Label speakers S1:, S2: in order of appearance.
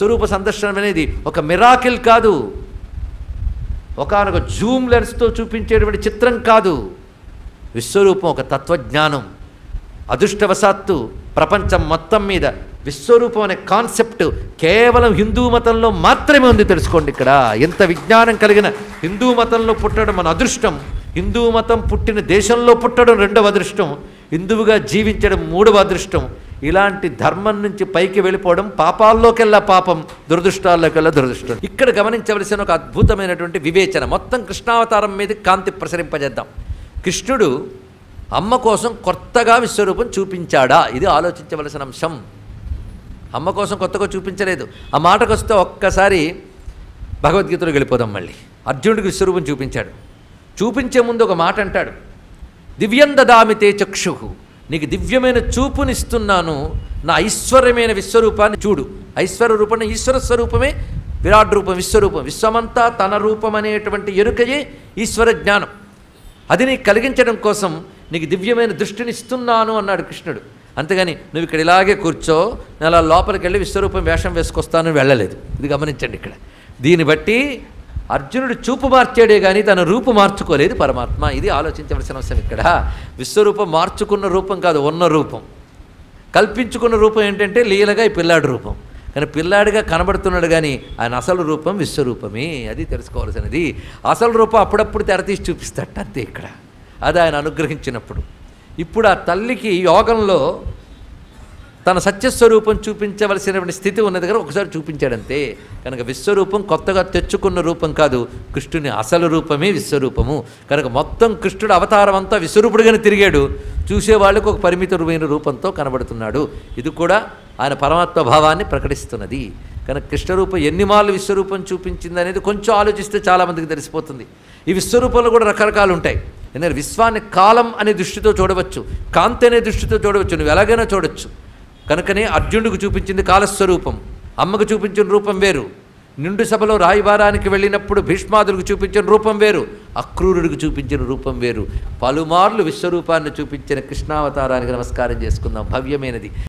S1: విశ్వరూప సందర్శనం అనేది ఒక మిరాకిల్ కాదు ఒకనొక జూమ్ లెన్స్తో చూపించేటువంటి చిత్రం కాదు విశ్వరూపం ఒక తత్వజ్ఞానం అదృష్టవశాత్తు ప్రపంచం మొత్తం మీద విశ్వరూపం అనే కాన్సెప్ట్ కేవలం హిందూ మతంలో మాత్రమే ఉంది తెలుసుకోండి ఇక్కడ ఎంత విజ్ఞానం కలిగిన హిందూ మతంలో పుట్టడం మన అదృష్టం హిందూ మతం పుట్టిన దేశంలో పుట్టడం రెండవ అదృష్టం హిందువుగా జీవించడం మూడవ అదృష్టం ఇలాంటి ధర్మం నుంచి పైకి వెళ్ళిపోవడం పాపాల్లోకెల్లా పాపం దురదృష్టాల్లోకెల్లా దురదృష్టం ఇక్కడ గమనించవలసిన ఒక అద్భుతమైనటువంటి వివేచన మొత్తం కృష్ణావతారం మీద కాంతి ప్రసరింపజేద్దాం కృష్ణుడు అమ్మ కోసం కొత్తగా విశ్వరూపం చూపించాడా ఇది ఆలోచించవలసిన అంశం అమ్మ కోసం కొత్తగా చూపించలేదు ఆ మాటకు వస్తే ఒక్కసారి భగవద్గీతలో వెళ్ళిపోదాం మళ్ళీ అర్జునుడికి విశ్వరూపం చూపించాడు చూపించే ముందు ఒక మాట అంటాడు దివ్యం దదామితే చక్షు నీకు దివ్యమైన చూపునిస్తున్నాను నా ఐశ్వర్యమైన విశ్వరూపాన్ని చూడు ఐశ్వర్య రూపం ఈశ్వర స్వరూపమే విరాట్ రూపం విశ్వరూపం విశ్వమంతా తన రూపం అనేటువంటి ఎరుకయే ఈశ్వర జ్ఞానం అది నీకు కలిగించడం కోసం నీకు దివ్యమైన దృష్టిని ఇస్తున్నాను అన్నాడు కృష్ణుడు అంతేగాని నువ్వు ఇక్కడ ఇలాగే కూర్చో నేను అలా లోపలికి వెళ్ళి విశ్వరూపం వేషం వేసుకొస్తాను వెళ్ళలేదు ఇది గమనించండి ఇక్కడ దీన్ని బట్టి అర్జునుడు చూపు మార్చాడే కానీ తన రూపు మార్చుకోలేదు పరమాత్మ ఇది ఆలోచించవలసిన అవసరం ఇక్కడ విశ్వరూపం మార్చుకున్న రూపం కాదు ఉన్న రూపం కల్పించుకున్న రూపం ఏంటంటే లీలగా ఈ పిల్లాడి రూపం కానీ పిల్లాడిగా కనబడుతున్నాడు కానీ ఆయన అసలు రూపం విశ్వరూపమే అది తెలుసుకోవాల్సినది అసలు రూపం అప్పుడప్పుడు తెరతీసి చూపిస్తాట అంతే ఇక్కడ అది ఆయన అనుగ్రహించినప్పుడు ఇప్పుడు ఆ తల్లికి యోగంలో తన సత్యస్వరూపం చూపించవలసినటువంటి స్థితి ఉన్న దగ్గర ఒకసారి చూపించాడంతే కనుక విశ్వరూపం కొత్తగా తెచ్చుకున్న రూపం కాదు కృష్ణుని అసలు రూపమే విశ్వరూపము కనుక మొత్తం కృష్ణుడు అవతారం అంతా విశ్వరూపుడుగానే తిరిగాడు చూసేవాళ్ళకు ఒక పరిమితమైన రూపంతో కనబడుతున్నాడు ఇది కూడా ఆయన పరమాత్మ భావాన్ని ప్రకటిస్తున్నది కనుక కృష్ణరూపం ఎన్ని మార్లు విశ్వరూపం చూపించింది అనేది కొంచెం ఆలోచిస్తే చాలామందికి తెలిసిపోతుంది ఈ విశ్వరూపంలో కూడా రకరకాలు ఉంటాయి ఎందుకంటే విశ్వాన్ని కాలం అనే దృష్టితో చూడవచ్చు కాంతి అనే దృష్టితో చూడవచ్చు నువ్వు ఎలాగైనా చూడొచ్చు కనుకనే అర్జునుడికి చూపించింది కాలస్వరూపం అమ్మకు చూపించిన రూపం వేరు నిండు సభలో రాయబారానికి వెళ్ళినప్పుడు భీష్మాదులకు చూపించిన రూపం వేరు అక్రూరుడికి చూపించిన రూపం వేరు పలుమార్లు విశ్వరూపాన్ని చూపించిన కృష్ణావతారానికి నమస్కారం చేసుకుందాం భవ్యమైనది